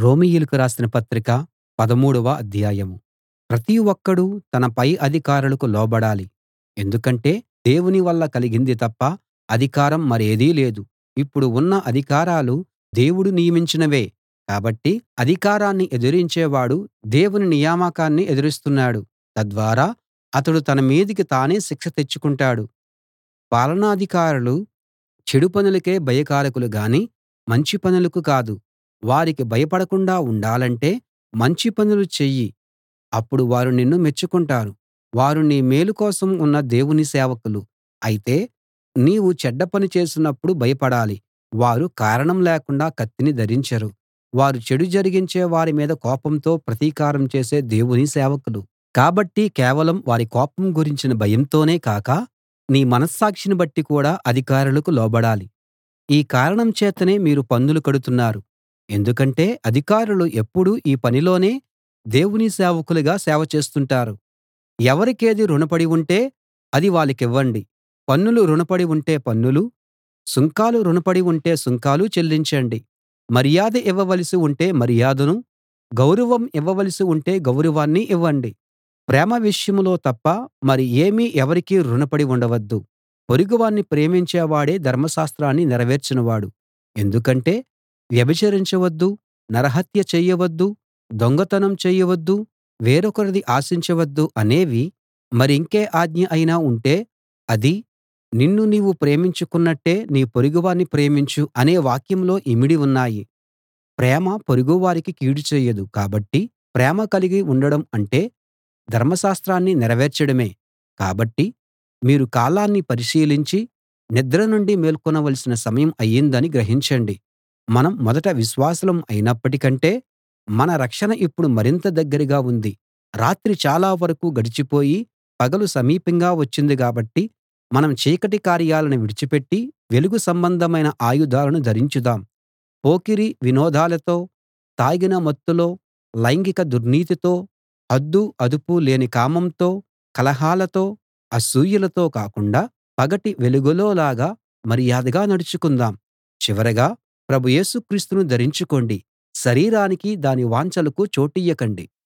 రోమీయులకు రాసిన పత్రిక పదమూడవ అధ్యాయం ప్రతి ఒక్కడూ తన పై అధికారులకు లోబడాలి ఎందుకంటే దేవుని వల్ల కలిగింది తప్ప అధికారం మరేదీ లేదు ఇప్పుడు ఉన్న అధికారాలు దేవుడు నియమించినవే కాబట్టి అధికారాన్ని ఎదిరించేవాడు దేవుని నియామకాన్ని ఎదిరిస్తున్నాడు తద్వారా అతడు తన మీదికి తానే శిక్ష తెచ్చుకుంటాడు పాలనాధికారులు చెడు పనులకే భయకారకులు గాని మంచి పనులకు కాదు వారికి భయపడకుండా ఉండాలంటే మంచి పనులు చెయ్యి అప్పుడు వారు నిన్ను మెచ్చుకుంటారు వారు నీ మేలు కోసం ఉన్న దేవుని సేవకులు అయితే నీవు చెడ్డ పని చేసినప్పుడు భయపడాలి వారు కారణం లేకుండా కత్తిని ధరించరు వారు చెడు జరిగించే వారి మీద కోపంతో ప్రతీకారం చేసే దేవుని సేవకులు కాబట్టి కేవలం వారి కోపం గురించిన భయంతోనే కాక నీ మనస్సాక్షిని బట్టి కూడా అధికారులకు లోబడాలి ఈ కారణం చేతనే మీరు పన్నులు కడుతున్నారు ఎందుకంటే అధికారులు ఎప్పుడూ ఈ పనిలోనే దేవుని సేవకులుగా సేవ చేస్తుంటారు ఎవరికేది రుణపడి ఉంటే అది వాళ్ళకివ్వండి పన్నులు రుణపడి ఉంటే పన్నులు సుంకాలు రుణపడి ఉంటే సుంకాలు చెల్లించండి మర్యాద ఇవ్వవలసి ఉంటే మర్యాదను గౌరవం ఇవ్వవలసి ఉంటే గౌరవాన్ని ఇవ్వండి ప్రేమ విషయంలో తప్ప మరి ఏమీ ఎవరికీ రుణపడి ఉండవద్దు పొరుగువాణ్ణి ప్రేమించేవాడే ధర్మశాస్త్రాన్ని నెరవేర్చినవాడు ఎందుకంటే వ్యభిచరించవద్దు నరహత్య చెయ్యవద్దు దొంగతనం చెయ్యవద్దు వేరొకరిది ఆశించవద్దు అనేవి మరింకే ఆజ్ఞ అయినా ఉంటే అది నిన్ను నీవు ప్రేమించుకున్నట్టే నీ పొరుగువాణ్ణి ప్రేమించు అనే వాక్యంలో ఇమిడి ఉన్నాయి ప్రేమ పొరుగువారికి కీడు చేయదు కాబట్టి ప్రేమ కలిగి ఉండడం అంటే ధర్మశాస్త్రాన్ని నెరవేర్చడమే కాబట్టి మీరు కాలాన్ని పరిశీలించి నిద్ర నుండి మేల్కొనవలసిన సమయం అయిందని గ్రహించండి మనం మొదట విశ్వాసులం అయినప్పటికంటే మన రక్షణ ఇప్పుడు మరింత దగ్గరగా ఉంది రాత్రి చాలా వరకూ గడిచిపోయి పగలు సమీపంగా వచ్చింది కాబట్టి మనం చీకటి కార్యాలను విడిచిపెట్టి వెలుగు సంబంధమైన ఆయుధాలను ధరించుదాం పోకిరీ వినోదాలతో తాగిన మత్తులో లైంగిక దుర్నీతితో హద్దూ అదుపూ లేని కామంతో కలహాలతో అసూయలతో కాకుండా పగటి వెలుగులోలాగా మర్యాదగా నడుచుకుందాం చివరగా ప్రభు యేసు క్రీస్తును ధరించుకోండి శరీరానికి దాని వాంఛలకు చోటియ్యకండి